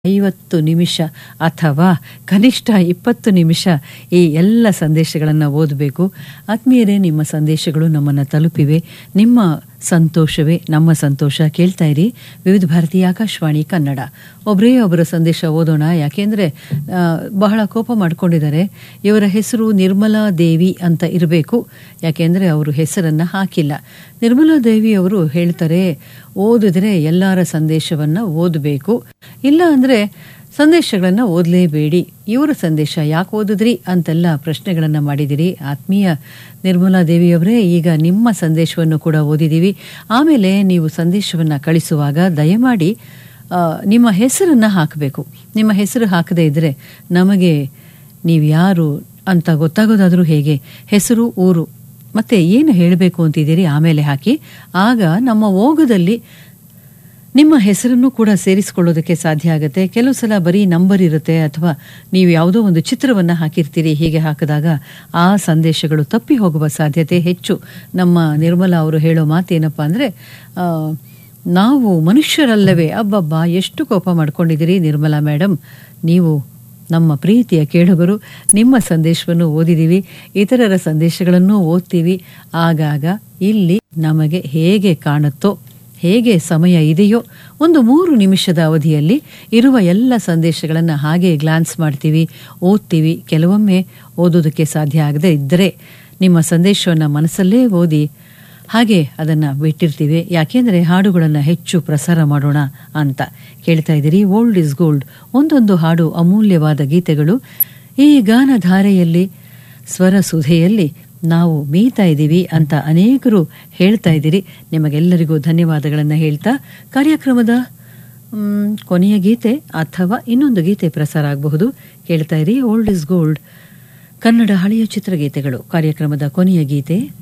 ಐವತ್ತು ನಿಮಿಷ ಅಥವಾ ಕನಿಷ್ಠ ಇಪ್ಪತ್ತು ನಿಮಿಷ ಈ ಎಲ್ಲ ಸಂದೇಶಗಳನ್ನು ಓದಬೇಕು ಆತ್ಮೀಯರೇ ನಿಮ್ಮ ಸಂದೇಶಗಳು ನಮ್ಮನ್ನು ತಲುಪಿವೆ ನಿಮ್ಮ ಸಂತೋಷವೇ ನಮ್ಮ ಸಂತೋಷ ಕೇಳ್ತಾ ಇರಿ ವಿವಿಧ ಭಾರತೀಯ ಆಕಾಶವಾಣಿ ಕನ್ನಡ ಒಬ್ಬರೇ ಒಬ್ಬರ ಸಂದೇಶ ಓದೋಣ ಯಾಕೆಂದರೆ ಬಹಳ ಕೋಪ ಮಾಡ್ಕೊಂಡಿದ್ದಾರೆ ಇವರ ಹೆಸರು ನಿರ್ಮಲಾ ದೇವಿ ಅಂತ ಇರಬೇಕು ಯಾಕೆಂದರೆ ಅವರು ಹೆಸರನ್ನು ಹಾಕಿಲ್ಲ ನಿರ್ಮಲಾ ದೇವಿ ಅವರು ಹೇಳ್ತಾರೆ ಓದಿದ್ರೆ ಎಲ್ಲರ ಸಂದೇಶವನ್ನು ಓದಬೇಕು ಇಲ್ಲ ಅಂದರೆ ಸಂದೇಶಗಳನ್ನು ಓದಲೇಬೇಡಿ ಇವರ ಸಂದೇಶ ಯಾಕೆ ಓದಿದ್ರಿ ಅಂತೆಲ್ಲ ಪ್ರಶ್ನೆಗಳನ್ನು ಮಾಡಿದಿರಿ ಆತ್ಮೀಯ ನಿರ್ಮಲಾ ದೇವಿಯವರೇ ಈಗ ನಿಮ್ಮ ಸಂದೇಶವನ್ನು ಕೂಡ ಓದಿದ್ದೀವಿ ಆಮೇಲೆ ನೀವು ಸಂದೇಶವನ್ನು ಕಳಿಸುವಾಗ ದಯಮಾಡಿ ನಿಮ್ಮ ಹೆಸರನ್ನು ಹಾಕಬೇಕು ನಿಮ್ಮ ಹೆಸರು ಹಾಕದೇ ಇದ್ದರೆ ನಮಗೆ ನೀವು ಯಾರು ಅಂತ ಗೊತ್ತಾಗೋದಾದರೂ ಹೇಗೆ ಹೆಸರು ಊರು ಮತ್ತೆ ಏನು ಹೇಳಬೇಕು ಅಂತಿದ್ದೀರಿ ಆಮೇಲೆ ಹಾಕಿ ಆಗ ನಮ್ಮ ಓಗದಲ್ಲಿ ನಿಮ್ಮ ಹೆಸರನ್ನು ಕೂಡ ಸೇರಿಸಿಕೊಳ್ಳೋದಕ್ಕೆ ಸಾಧ್ಯ ಆಗುತ್ತೆ ಕೆಲವು ಸಲ ಬರೀ ನಂಬರ್ ಇರುತ್ತೆ ಅಥವಾ ನೀವು ಯಾವುದೋ ಒಂದು ಚಿತ್ರವನ್ನು ಹಾಕಿರ್ತೀರಿ ಹೀಗೆ ಹಾಕಿದಾಗ ಆ ಸಂದೇಶಗಳು ತಪ್ಪಿ ಹೋಗುವ ಸಾಧ್ಯತೆ ಹೆಚ್ಚು ನಮ್ಮ ನಿರ್ಮಲಾ ಅವರು ಹೇಳೋ ಮಾತೇನಪ್ಪ ಅಂದರೆ ನಾವು ಮನುಷ್ಯರಲ್ಲವೇ ಅಬ್ಬಬ್ಬ ಎಷ್ಟು ಕೋಪ ಮಾಡ್ಕೊಂಡಿದ್ದೀರಿ ನಿರ್ಮಲಾ ಮೇಡಮ್ ನೀವು ನಮ್ಮ ಪ್ರೀತಿಯ ಕೇಳುಗರು ನಿಮ್ಮ ಸಂದೇಶವನ್ನು ಓದಿದ್ದೀವಿ ಇತರರ ಸಂದೇಶಗಳನ್ನು ಓದ್ತೀವಿ ಆಗಾಗ ಇಲ್ಲಿ ನಮಗೆ ಹೇಗೆ ಕಾಣುತ್ತೋ ಹೇಗೆ ಸಮಯ ಇದೆಯೋ ಒಂದು ಮೂರು ನಿಮಿಷದ ಅವಧಿಯಲ್ಲಿ ಇರುವ ಎಲ್ಲ ಸಂದೇಶಗಳನ್ನು ಹಾಗೆ ಗ್ಲಾನ್ಸ್ ಮಾಡ್ತೀವಿ ಓದ್ತೀವಿ ಕೆಲವೊಮ್ಮೆ ಓದೋದಕ್ಕೆ ಸಾಧ್ಯ ಆಗದೆ ಇದ್ದರೆ ನಿಮ್ಮ ಸಂದೇಶವನ್ನು ಮನಸ್ಸಲ್ಲೇ ಓದಿ ಹಾಗೆ ಅದನ್ನು ಬಿಟ್ಟಿರ್ತೀವಿ ಯಾಕೆಂದರೆ ಹಾಡುಗಳನ್ನು ಹೆಚ್ಚು ಪ್ರಸಾರ ಮಾಡೋಣ ಅಂತ ಕೇಳ್ತಾ ಇದ್ದೀರಿ ಓಲ್ಡ್ ಇಸ್ ಗೋಲ್ಡ್ ಒಂದೊಂದು ಹಾಡು ಅಮೂಲ್ಯವಾದ ಗೀತೆಗಳು ಈ ಗಾನಧಾರೆಯಲ್ಲಿ ಸ್ವರ ಸುಧೆಯಲ್ಲಿ ನಾವು ಮೀತಾ ಇದ್ದೀವಿ ಅಂತ ಅನೇಕರು ಹೇಳ್ತಾ ಇದ್ದೀರಿ ನಿಮಗೆಲ್ಲರಿಗೂ ಧನ್ಯವಾದಗಳನ್ನು ಹೇಳ್ತಾ ಕಾರ್ಯಕ್ರಮದ ಕೊನೆಯ ಗೀತೆ ಅಥವಾ ಇನ್ನೊಂದು ಗೀತೆ ಪ್ರಸಾರ ಆಗಬಹುದು ಕೇಳ್ತಾ ಇರಿ ಓಲ್ಡ್ ಇಸ್ ಗೋಲ್ಡ್ ಕನ್ನಡ ಹಳೆಯ ಚಿತ್ರಗೀತೆಗಳು ಕಾರ್ಯಕ್ರಮದ ಕೊನೆಯ ಗೀತೆ